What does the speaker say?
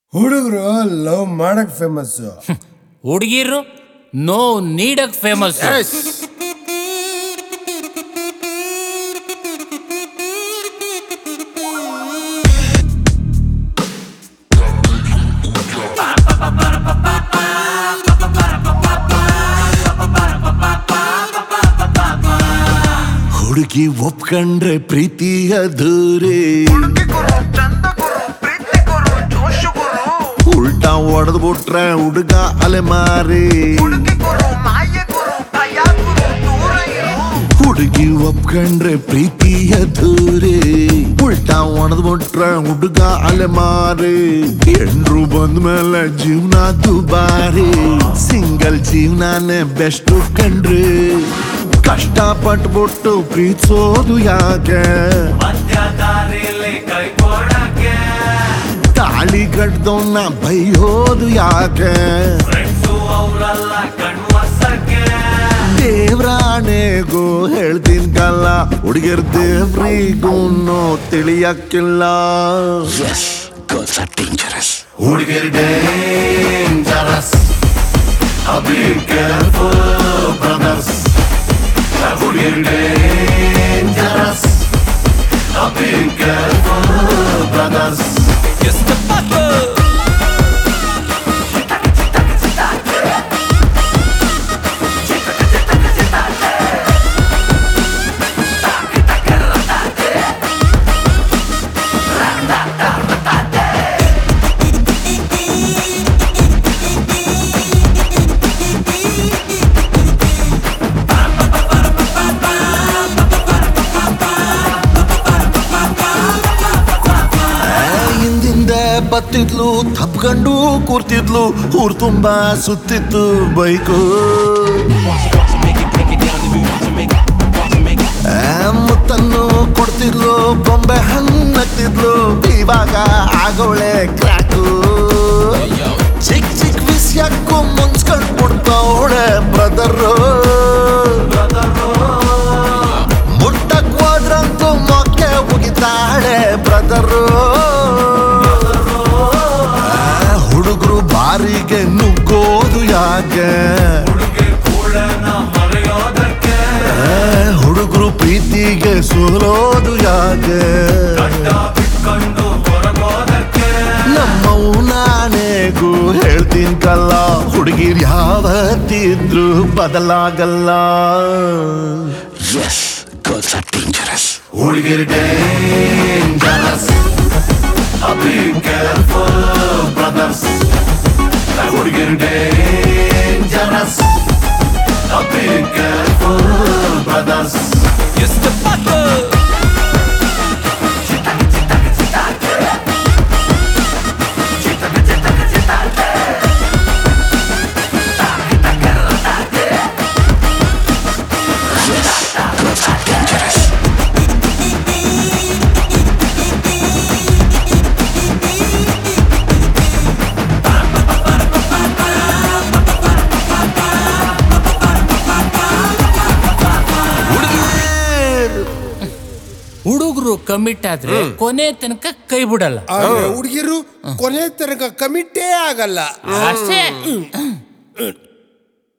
ಹುಡುಗರು ಲವ್ ಮಾಡಕ್ ಫೇಮಸ್ ಹುಡುಗಿರು ನೋ ನೀಡಕ್ ಫೇಮಸ್ ಹುಡುಗಿ ಒಪ್ಕೊಂಡ್ರೆ ಪ್ರೀತಿಯ ದೂರೇ ಹುಡುಗಿ ಗುರು ಚಂದ ಗುರು ಪ್ರೀತಿ ಗುರು ಜೋಶ್ ಗುರು ಉಲ್ಟಾ ಹೊಡೆದ್ ಬಿಟ್ರೆ ಹುಡುಗ ಅಲೆಮಾರಿ ಹುಡುಗಿ ಗುರು ಮಾಯ ಗುರು ಭಯ ಗುರು ದೂರ ಇರು ಹುಡುಗಿ ಒಪ್ಕೊಂಡ್ರೆ ಪ್ರೀತಿಯ ದೂರೇ ಉಲ್ಟಾ ಹೊಡೆದ್ ಬಿಟ್ರೆ ಹುಡುಗ ಅಲೆಮಾರಿ ಎಂಡ್ರು ಬಂದ್ಮೇಲೆ ಜೀವನ ದುಬಾರಿ ಸಿಂಗಲ್ ಜೀವನಾನೇ ಬೆಸ್ಟ್ ಕಂಡ್ರಿ ಕಷ್ಟ ಪಟ್ಬಿಟ್ಟು ಪ್ರೀತಿಸೋದು ಯಾಕೆ ತಾಳಿ ಕಟ್ದವನ್ನ ಬೈಯೋದು ಯಾಕೆ ದೇವ್ರಾಣೆಗೂ ಹೇಳ್ತೀನಿ ಕಲ್ಲ ಹುಡುಗಿರ್ ದೇವ್ರಿಗೂ ತಿಳಿಯಕ್ಕಿಲ್ಲ ಹುಡುಗಿರ್ ಡೇಂಜರಸ್ ಅಬಿ ಕೇರ್ಫುಲ್ ಬ್ರದರ್ಸ್ ಹುಡುಗಿರ್ ಡೇಂಜರಸ್ ಅಬಿ ಕೇರ್ಫುಲ್ ಬ್ರದರ್ಸ್ ಹಿಂದಿಂದ ಬತ್ತಿದ್ಲು ತಪ್ಕೊಂಡು ಕೂರ್ತಿದ್ಲು ಊರ್ ತುಂಬಾ ಸುತ್ತಿತ್ತು ಬೈಕು ಆ, ಮುತ್ತನ್ನು ಕೊಡ್ತಿದ್ಲು ಬೊಂಬೆ ಹಣ್ಣತ್ತಿದ್ಲು ಇವಾಗ ಆಗೋಳೆ ಕ್ರಾಕು ಚಿಕ್ಕ ಚಿಕ್ಕ ವಿಷಯಕ್ಕೂ ಮುನ್ಸ್ಕೊಂಡ್ ಬಿಡ್ತಾವಳೆ ಬ್ರದರು ಮುಟ್ಟಕ್ ಹೋದ್ರಂತೂ ಮೊಕ್ಕೆ ಮುಗಿತಾಳೆ ಬ್ರದರು ಹುಡುಗರು ಬಾರಿಗೆ ನುಗ್ಗೋದು ಯಾಕೆ ಹುಡುಗರು ಪ್ರೀತಿಗೆ ಸೋಲೋದು ಯಾಕೆ ನಮ್ಮವು ನಾನೇಗೂ ಹೇಳ್ತೀನಿ ಕಲ್ಲ ಹುಡುಗಿರ್ ಯಾವತ್ತಿದ್ರು ಬದಲಾಗಲ್ಲ ಎಸ್ ಗರ್ಲ್ಸ್ ಆರ್ ಡೇಂಜರಸ್ ಹುಡುಗಿರ್ ಡೇಂಜರಸ್ ಅಬಿ ಕೇರ್ಫುಲ್ ಬ್ರದರ್ಸ್ ಹುಡುಗಿರ್ ಡೇಂಜರಸ್ ಅಬಿ ಕೇರ್ಫುಲ್ ಬ್ರದರ್ಸ್ ಹುಡುಗರು ಕಮಿಟ್ ಆದ್ರೆ ಕೊನೆ ತನಕ ಕೈ ಬಿಡಲ್ಲ ಆದ್ರೆ ಹುಡುಗಿರು ಕೊನೆ ತನಕ ಕಮಿಟೇ ಆಗಲ್ಲ ಅಷ್ಟೇ